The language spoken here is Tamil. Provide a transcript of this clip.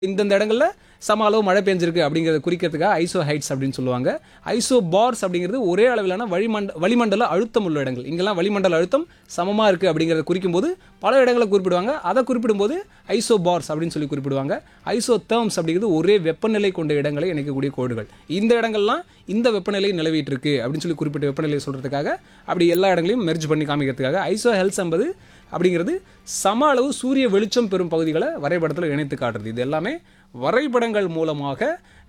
இந்தந்த இடங்கள்ல சம அளவு மழை பெஞ்சிருக்கு அப்படிங்கிறத குறிக்கிறதுக்காக ஐசோ ஹைட்ஸ் அப்படின்னு சொல்லுவாங்க ஐசோ பார்ஸ் அப்படிங்கிறது ஒரே அளவிலான வளிமண்ட வளிமண்டல அழுத்தம் உள்ள இடங்கள் இங்கெல்லாம் வளிமண்டல அழுத்தம் சமமாக இருக்குது அப்படிங்கிறத குறிக்கும்போது பல இடங்களை குறிப்பிடுவாங்க அதை குறிப்பிடும்போது ஐசோ பார்ஸ் அப்படின்னு சொல்லி குறிப்பிடுவாங்க ஐசோ தேர்ம்ஸ் அப்படிங்கிறது ஒரே வெப்பநிலை கொண்ட இடங்களை இணைக்கக்கூடிய கோடுகள் இந்த இடங்கள்லாம் இந்த வெப்பநிலை நிலவிட்டு இருக்கு அப்படின்னு சொல்லி குறிப்பிட்ட வெப்பநிலையை சொல்கிறதுக்காக அப்படி எல்லா இடங்களையும் மெர்ஜ் பண்ணி காமிக்கிறதுக்காக ஐசோ ஹெல்ஸ் என்பது அப்படிங்கிறது சம அளவு சூரிய வெளிச்சம் பெறும் பகுதிகளை வரைபடத்தில் இணைத்து காட்டுறது இது எல்லாமே வரைபடங்கள் மூலமாக